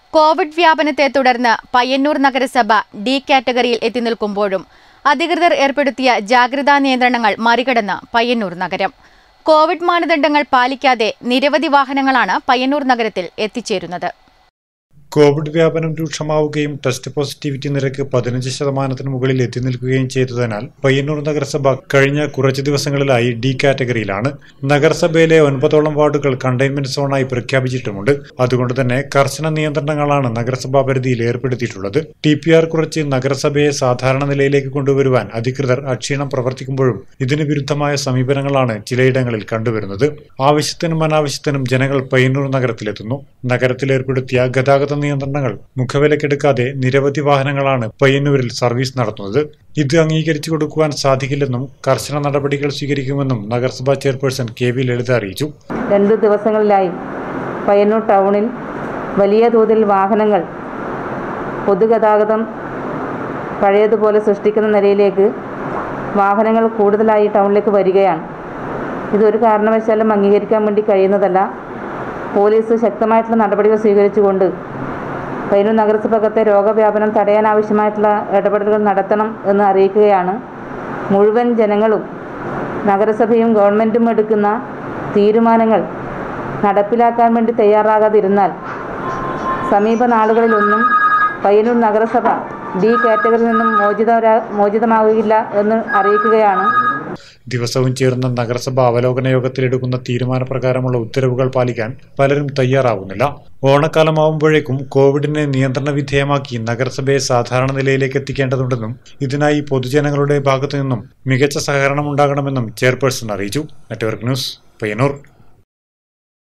Covid വ്യാപനത്തെ തുടർന്ന് പയ്യന്നൂർ നഗരസഭ ഡി കാറ്റഗറിയിൽ എത്തി നിൽക്കുമ്പോഴും അധികൃതർ ഏർപ്പെടുത്തിയ ജാഗ്രതാ നിയന്ത്രണങ്ങൾ മറികടന്ന് പയ്യന്നൂർ നഗരം കോവിഡ് മാനദണ്ഡങ്ങൾ പാലിക്കാതെ നിരവധി വാഹനങ്ങളാണ് പയ്യന്നൂർ നഗരത്തിൽ എത്തിച്ചേരുന്നത് കോവിഡ് വ്യാപനം രൂക്ഷമാവുകയും ടെസ്റ്റ് പോസിറ്റിവിറ്റി നിരക്ക് പതിനഞ്ച് ശതമാനത്തിന് മുകളിൽ എത്തി നിൽക്കുകയും ചെയ്തതിനാൽ പയ്യന്നൂർ നഗരസഭ കഴിഞ്ഞ കുറച്ച് ദിവസങ്ങളിലായി ഡി കാറ്റഗറിയിലാണ് നഗരസഭയിലെ ഒൻപതോളം വാർഡുകൾ കണ്ടെയ്ൻമെന്റ് സോണായി പ്രഖ്യാപിച്ചിട്ടുമുണ്ട് അതുകൊണ്ട് തന്നെ കർശന നിയന്ത്രണങ്ങളാണ് നഗരസഭാ പരിധിയിൽ ഏർപ്പെടുത്തിയിട്ടുള്ളത് ടി പി ആർ കുറച്ച് നഗരസഭയെ സാധാരണ നിലയിലേക്ക് കൊണ്ടുവരുവാൻ അധികൃതർ അക്ഷീണം പ്രവർത്തിക്കുമ്പോഴും ഇതിന് വിരുദ്ധമായ സമീപനങ്ങളാണ് ചിലയിടങ്ങളിൽ കണ്ടുവരുന്നത് ആവശ്യത്തിനും അനാവശ്യത്തിനും ജനങ്ങൾ പയ്യന്നൂർ നഗരത്തിലെത്തുന്നു നഗരത്തിൽ ഏർപ്പെടുത്തിയ ഗതാഗത നിയന്ത്രണങ്ങൾ മുഖവിലക്കെടുക്കാതെ നിരവധി വാഹനങ്ങളാണ് പയ്യന്നൂരിൽ സർവീസ് നടത്തുന്നത് ഇത് അംഗീകരിച്ചു കൊടുക്കുവാൻ സാധിക്കില്ലെന്നും കർശന നടപടികൾ സ്വീകരിക്കുമെന്നും നഗരസഭാ ചെയർപേഴ്സൺ കെ വി ലളിത അറിയിച്ചു രണ്ട് ദിവസങ്ങളിലായി പയ്യന്നൂർ ടൗണിൽ വലിയ തോതിൽ വാഹനങ്ങൾ പൊതുഗതാഗതം പഴയതുപോലെ സൃഷ്ടിക്കുന്ന നിലയിലേക്ക് വാഹനങ്ങൾ കൂടുതലായി ടൗണിലേക്ക് വരികയാണ് ഇതൊരു കാരണവശാലും അംഗീകരിക്കാൻ വേണ്ടി കഴിയുന്നതല്ല പോലീസ് ശക്തമായിട്ടുള്ള നടപടികൾ സ്വീകരിച്ചുകൊണ്ട് പയ്യന്നൂർ നഗരസഭകത്തെ രോഗവ്യാപനം തടയാനാവശ്യമായിട്ടുള്ള ഇടപെടലുകൾ നടത്തണം എന്ന് അറിയിക്കുകയാണ് മുഴുവൻ ജനങ്ങളും നഗരസഭയും ഗവൺമെൻറ്റും എടുക്കുന്ന തീരുമാനങ്ങൾ നടപ്പിലാക്കാൻ വേണ്ടി തയ്യാറാകാതിരുന്നാൽ സമീപ നാളുകളിലൊന്നും പയ്യന്നൂർ നഗരസഭ ഡി കാറ്റഗറിയിൽ നിന്നും മോചിതരാ മോചിതമാവുകയില്ല എന്ന് അറിയിക്കുകയാണ് ദിവസവും ചേർന്ന നഗരസഭ അവലോകന യോഗത്തിൽ എടുക്കുന്ന തീരുമാനപ്രകാരമുള്ള ഉത്തരവുകൾ പാലിക്കാൻ പലരും തയ്യാറാവുന്നില്ല ഓണക്കാലമാവുമ്പോഴേക്കും കോവിഡിനെ നിയന്ത്രണ വിധേയമാക്കി നഗരസഭയെ സാധാരണ നിലയിലേക്ക് എത്തിക്കേണ്ടതുണ്ടെന്നും ഇതിനായി പൊതുജനങ്ങളുടെ ഭാഗത്തു നിന്നും മികച്ച സഹകരണം ഉണ്ടാകണമെന്നും ചെയർപേഴ്സൺ അറിയിച്ചു നെറ്റ്വർക്ക് ന്യൂസ് പയ്യന്നൂർ